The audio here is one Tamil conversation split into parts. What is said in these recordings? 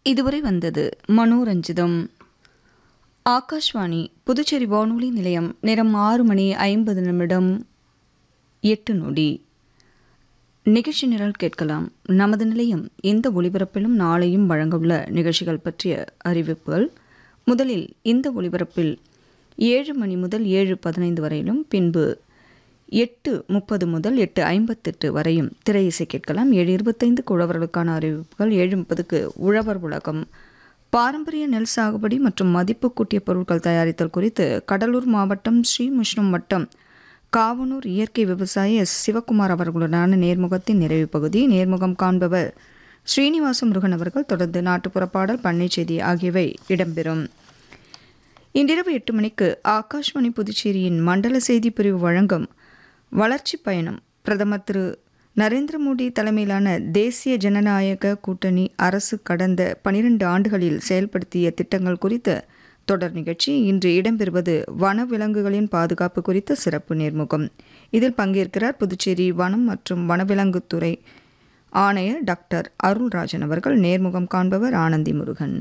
இதுவரை வந்தது மனோரஞ்சிதம் ஆகாஷ்வாணி புதுச்சேரி வானொலி நிலையம் நேரம் ஆறு மணி ஐம்பது நிமிடம் எட்டு நொடி நிகழ்ச்சி நிரல் கேட்கலாம் நமது நிலையம் இந்த ஒளிபரப்பிலும் நாளையும் வழங்கவுள்ள நிகழ்ச்சிகள் பற்றிய அறிவிப்புகள் முதலில் இந்த ஒளிபரப்பில் ஏழு மணி முதல் ஏழு பதினைந்து வரையிலும் பின்பு எட்டு முப்பது முதல் எட்டு ஐம்பத்தெட்டு வரையும் திரை இசை கேட்கலாம் ஏழு இருபத்தைந்து உழவர்களுக்கான அறிவிப்புகள் ஏழு முப்பதுக்கு உழவர் உலகம் பாரம்பரிய நெல் சாகுபடி மற்றும் மதிப்பு கூட்டிய பொருட்கள் தயாரித்தல் குறித்து கடலூர் மாவட்டம் ஸ்ரீமுஷ்ணம் வட்டம் காவனூர் இயற்கை விவசாயி எஸ் சிவகுமார் அவர்களுடனான நேர்முகத்தின் நிறைவு பகுதி நேர்முகம் காண்பவர் ஸ்ரீனிவாச முருகன் அவர்கள் தொடர்ந்து நாட்டுப்புற பாடல் பண்ணை செய்தி ஆகியவை இடம்பெறும் இன்றிரவு எட்டு மணிக்கு ஆகாஷ்வாணி புதுச்சேரியின் மண்டல செய்தி பிரிவு வழங்கும் வளர்ச்சி பயணம் பிரதமர் திரு நரேந்திர மோடி தலைமையிலான தேசிய ஜனநாயக கூட்டணி அரசு கடந்த பனிரெண்டு ஆண்டுகளில் செயல்படுத்திய திட்டங்கள் குறித்த தொடர் நிகழ்ச்சி இன்று இடம்பெறுவது வனவிலங்குகளின் பாதுகாப்பு குறித்த சிறப்பு நேர்முகம் இதில் பங்கேற்கிறார் புதுச்சேரி வனம் மற்றும் வனவிலங்குத்துறை ஆணையர் டாக்டர் அருள்ராஜன் அவர்கள் நேர்முகம் காண்பவர் ஆனந்தி முருகன்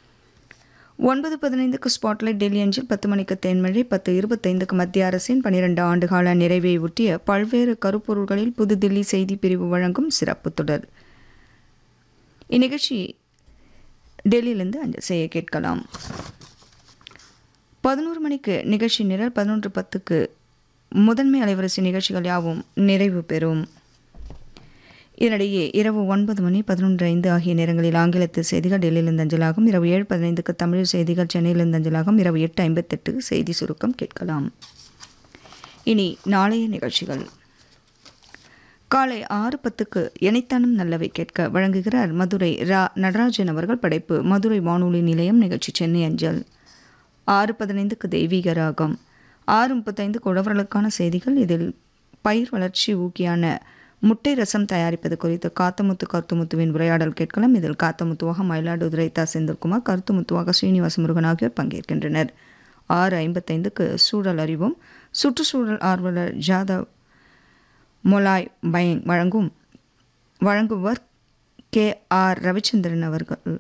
ஒன்பது பதினைந்துக்கு ஸ்பாட்லைட் டெல்லி அஞ்சில் பத்து மணிக்கு தேன்மழை பத்து இருபத்தைந்துக்கு மத்திய அரசின் பனிரெண்டு ஆண்டுகால நிறைவை ஒட்டிய பல்வேறு கருப்பொருள்களில் புதுதில்லி செய்தி பிரிவு வழங்கும் சிறப்பு தொடர் இந்நிகழ்ச்சி டெல்லியிலிருந்து அஞ்சல் செய்ய கேட்கலாம் பதினோரு மணிக்கு நிகழ்ச்சி நிரல் பதினொன்று பத்துக்கு முதன்மை அலைவரிசை நிகழ்ச்சிகள் யாவும் நிறைவு பெறும் இதனிடையே இரவு ஒன்பது மணி பதினொன்று ஐந்து ஆகிய நேரங்களில் ஆங்கிலத்து செய்திகள் டெல்லியிலிருந்து அஞ்சலாகும் இரவு ஏழு பதினைந்துக்கு தமிழ் செய்திகள் சென்னையிலிருந்து அஞ்சலாகும் இரவு எட்டு ஐம்பத்தெட்டு செய்தி சுருக்கம் கேட்கலாம் இனி நாளைய நிகழ்ச்சிகள் காலை ஆறு பத்துக்கு இணைத்தானும் நல்லவை கேட்க வழங்குகிறார் மதுரை ரா நடராஜன் அவர்கள் படைப்பு மதுரை வானொலி நிலையம் நிகழ்ச்சி சென்னை அஞ்சல் ஆறு பதினைந்துக்கு தெய்வீக ராகம் ஆறு முப்பத்தைந்து குழவர்களுக்கான செய்திகள் இதில் பயிர் வளர்ச்சி ஊக்கியான முட்டை ரசம் தயாரிப்பது குறித்து காத்தமுத்து கருத்துமுத்துவின் உரையாடல் கேட்கலாம் இதில் காத்தமுத்துவாக மயிலாடுதுறை தா செந்தில்குமார் கருத்துமுத்துவாக ஸ்ரீனிவாச முருகன் ஆகியோர் பங்கேற்கின்றனர் ஆறு ஐம்பத்தைந்துக்கு சூழல் அறிவும் சுற்றுச்சூழல் ஆர்வலர் ஜாதவ் மொலாய் பயங் வழங்கும் வழங்குவர் கே ஆர் ரவிச்சந்திரன் அவர்கள்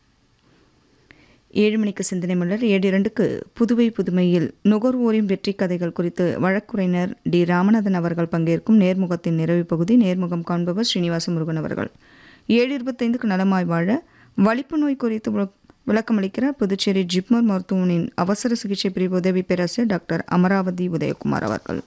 ஏழு மணிக்கு சிந்தனை மலர் ஏழு இரண்டுக்கு புதுவை புதுமையில் நுகர்வோரின் வெற்றி கதைகள் குறித்து வழக்குரைஞர் டி ராமநாதன் அவர்கள் பங்கேற்கும் நேர்முகத்தின் நிறைவு பகுதி நேர்முகம் காண்பவர் ஸ்ரீனிவாச முருகன் அவர்கள் ஏழு இருபத்தைந்துக்கு நலமாய் வாழ வலிப்பு நோய் குறித்து விளக்கமளிக்கிறார் புதுச்சேரி ஜிப்மர் மருத்துவமனையின் அவசர சிகிச்சை பிரிவு உதவி பேராசிரியர் டாக்டர் அமராவதி உதயகுமார் அவர்கள்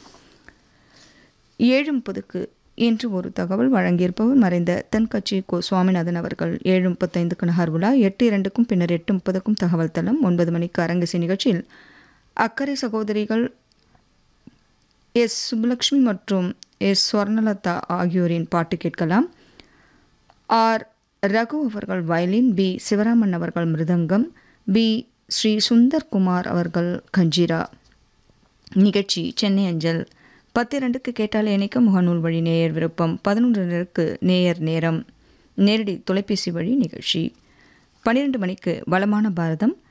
ஏழு முப்பதுக்கு இன்று ஒரு தகவல் வழங்கியிருப்பவர் மறைந்த தென்கட்சி கோ சுவாமிநாதன் அவர்கள் ஏழு முப்பத்தைந்துக்கு நகர் விழா எட்டு இரண்டுக்கும் பின்னர் எட்டு முப்பதுக்கும் தகவல் தளம் ஒன்பது மணிக்கு அரங்கசி நிகழ்ச்சியில் அக்கறை சகோதரிகள் எஸ் சுப்புலக்ஷ்மி மற்றும் எஸ் ஸ்வர்ணலதா ஆகியோரின் பாட்டு கேட்கலாம் ஆர் ரகு அவர்கள் வயலின் பி சிவராமன் அவர்கள் மிருதங்கம் பி ஸ்ரீ சுந்தர்குமார் அவர்கள் கஞ்சிரா நிகழ்ச்சி சென்னை அஞ்சல் பத்து இரண்டுக்கு கேட்டால் இணைக்க முகநூல் வழி நேயர் விருப்பம் பதினொன்றினருக்கு நேயர் நேரம் நேரடி தொலைபேசி வழி நிகழ்ச்சி பன்னிரெண்டு மணிக்கு வளமான பாரதம்